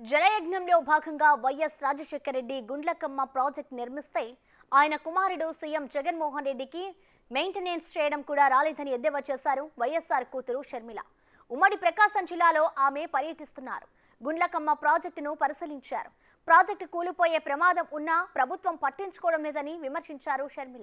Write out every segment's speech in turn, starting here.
జలయజ్ఞంలో భాగంగా YS Rajasekhara Reddy Gundlakamma project నిర్మిస్తే ఆయన కుమారుడు సీఎం జగన్మోహన్ రెడ్డికి మెయింటెనెన్స్ చేయడం కూడా రాలేదని ఎద్దేవా చేశారు వైఎస్ఆర్ కూతురు షర్మిల ఉమ్మడి ప్రకాశం జిల్లాలో ఆమె పర్యటిస్తున్నారు గుండ్లకమ్మ ప్రాజెక్టును పరిశీలించారు ప్రాజెక్టు కూలిపోయే ప్రమాదం ఉన్నా ప్రభుత్వం పట్టించుకోవడం లేదని విమర్శించారు షర్మిల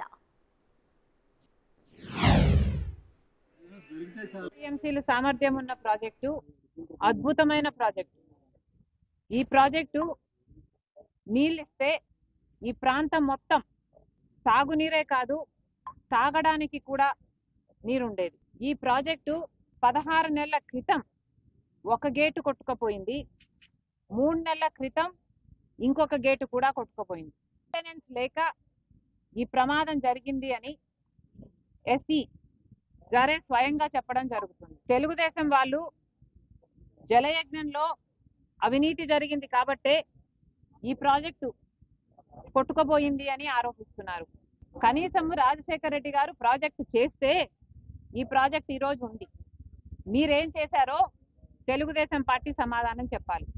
టీఎంసీలు సామర్థ్యం ఉన్న ప్రాజెక్టు అద్భుతమైన ప్రాజెక్టు ఈ ప్రాజెక్టు నీళ్ళిస్తే ఈ ప్రాంతం మొత్తం సాగునీరే కాదు తాగడానికి కూడా నీరుండేది ఈ ప్రాజెక్టు పదహారు నెలల క్రితం ఒక గేటు కొట్టుకుపోయింది మూడు నెలల క్రితం ఇంకొక గేటు కూడా కొట్టుకుపోయింది మెయింటెనెన్స్ లేక ఈ ప్రమాదం జరిగింది అని ఎస్ఈ గారే స్వయంగా చెప్పడం జరుగుతుంది తెలుగుదేశం వాళ్ళు జలయజ్ఞంలో అవినీతి జరిగింది కాబట్టే ఈ ప్రాజెక్టు కొట్టుకుపోయింది అని ఆరోపిస్తున్నారు కనీసం రాజశేఖర రెడ్డి గారు ప్రాజెక్టు చేస్తే ఈ ప్రాజెక్ట్ ఈ రోజు ఉంది మీరేం చేశారో తెలుగుదేశం పార్టీ సమాధానం చెప్పాలి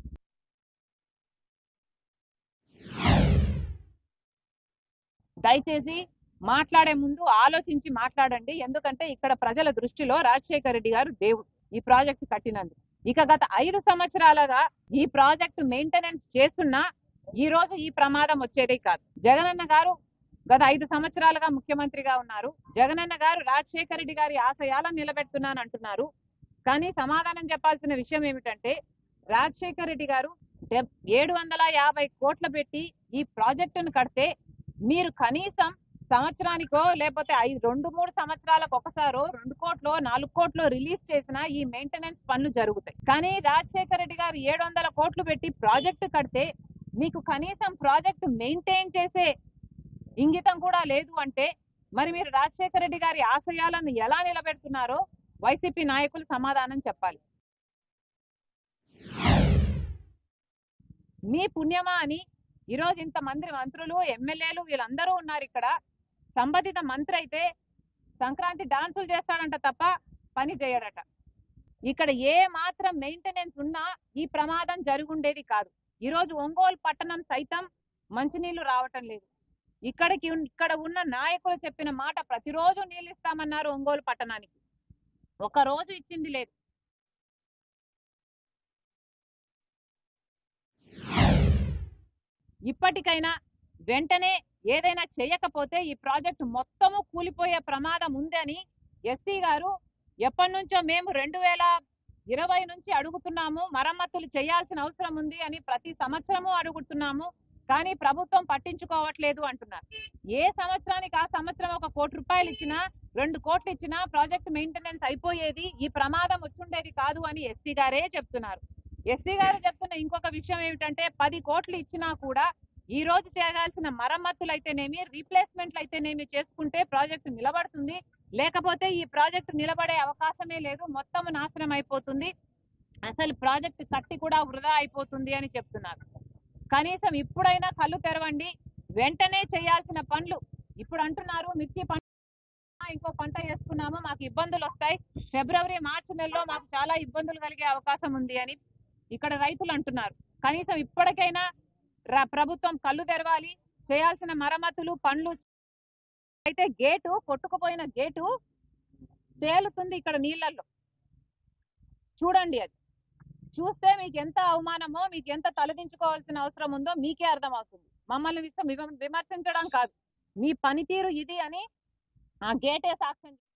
దయచేసి మాట్లాడే ముందు ఆలోచించి మాట్లాడండి ఎందుకంటే ఇక్కడ ప్రజల దృష్టిలో రాజశేఖర రెడ్డి గారు దేవుడు ఈ ప్రాజెక్టు కట్టినందుకు ఇక గత ఐదు సంవత్సరాలుగా ఈ ప్రాజెక్టు మెయింటెనెన్స్ చేస్తున్నా ఈ రోజు ఈ ప్రమాదం వచ్చేదే కాదు జగనన్న గారు గత ఐదు సంవత్సరాలుగా ముఖ్యమంత్రిగా ఉన్నారు జగనన్న గారు రాజశేఖర రెడ్డి గారి ఆశయాలను నిలబెడుతున్నాను అంటున్నారు కానీ సమాధానం చెప్పాల్సిన విషయం ఏమిటంటే రాజశేఖర రెడ్డి గారు డెబ్- ఏడు వందల యాభై కోట్లు పెట్టి ఈ ప్రాజెక్టును కడితే మీరు కనీసం సంవత్సరానికో లేకపోతే ఐదు రెండు మూడు సంవత్సరాలకు ఒకసారో రెండు కోట్లు నాలుగు కోట్లు రిలీజ్ చేసిన ఈ మెయింటెనెన్స్ పనులు జరుగుతాయి కానీ రాజశేఖర రెడ్డి గారు ఏడు వందల కోట్లు పెట్టి ప్రాజెక్టు కడితే మీకు కనీసం ప్రాజెక్టు మెయింటైన్ చేసే ఇంగితం కూడా లేదు అంటే మరి మీరు రాజశేఖర రెడ్డి గారి ఆశయాలను ఎలా నిలబెడుతున్నారో వైసీపీ నాయకులు సమాధానం చెప్పాలి మీ పుణ్యమా అని ఈరోజు ఇంతమంది మంత్రులు ఎమ్మెల్యేలు వీళ్ళందరూ ఉన్నారు ఇక్కడ సంబంధిత మంత్రి అయితే సంక్రాంతి డాన్సులు చేస్తాడంట తప్ప పని చేయడట ఇక్కడ ఏ మాత్రం మెయింటెనెన్స్ ఉన్నా ఈ ప్రమాదం జరుగుండేది కాదు ఈరోజు ఒంగోలు పట్టణం సైతం మంచినీళ్లు రావటం లేదు ఇక్కడికి ఉన్- ఇక్కడ ఉన్న నాయకులు చెప్పిన మాట ప్రతిరోజు నీళ్ళు ఇస్తామన్నారు ఒంగోలు పట్టణానికి ఒక రోజు ఇచ్చింది లేదు ఇప్పటికైనా వెంటనే ఏదైనా చేయకపోతే ఈ ప్రాజెక్టు మొత్తము కూలిపోయే ప్రమాదం ఉందని ఎస్సీ గారు ఎప్పటి నుంచో మేము రెండు వేల ఇరవై నుంచి అడుగుతున్నాము మరమ్మతులు చేయాల్సిన అవసరం ఉంది అని ప్రతి సంవత్సరము అడుగుతున్నాము కానీ ప్రభుత్వం పట్టించుకోవట్లేదు అంటున్నారు ఏ సంవత్సరానికి ఆ సంవత్సరం ఒక కోటి రూపాయలు ఇచ్చినా రెండు కోట్లు ఇచ్చినా ప్రాజెక్ట్ మెయింటెనెన్స్ అయిపోయేది ఈ ప్రమాదం వచ్చుండేది కాదు అని ఎస్సీ గారే చెప్తున్నారు ఎస్సీ గారు చెప్తున్న ఇంకొక విషయం ఏమిటంటే పది కోట్లు ఇచ్చినా కూడా ఈ రోజు చేయాల్సిన మరమ్మతులు అయితేనేమి రీప్లేస్మెంట్లు అయితేనేమి చేసుకుంటే ప్రాజెక్టు నిలబడుతుంది లేకపోతే ఈ ప్రాజెక్టు నిలబడే అవకాశమే లేదు మొత్తం నాశనం అయిపోతుంది అసలు ప్రాజెక్టు కట్టి కూడా వృధా అయిపోతుంది అని చెప్తున్నారు కనీసం ఇప్పుడైనా కళ్ళు తెరవండి వెంటనే చేయాల్సిన పనులు ఇప్పుడు అంటున్నారు మిర్చి పంట ఇంకో పంట వేసుకున్నాము మాకు ఇబ్బందులు వస్తాయి ఫిబ్రవరి మార్చి నెలలో మాకు చాలా ఇబ్బందులు కలిగే అవకాశం ఉంది అని ఇక్కడ రైతులు అంటున్నారు కనీసం ఇప్పటికైనా ర- ప్రభుత్వం కళ్ళు తెరవాలి చేయాల్సిన మరమ్మతులు పనులు అయితే గేటు కొట్టుకుపోయిన గేటు తేలుతుంది ఇక్కడ నీళ్ళల్లో చూడండి అది చూస్తే మీకు ఎంత అవమానమో మీకు ఎంత తలదించుకోవాల్సిన అవసరం ఉందో మీకే అర్థమవుతుంది మమ్మల్ని విస- విమ- విమర్శించడం కాదు మీ పనితీరు ఇది అని ఆ గేటే సాక్ష్యం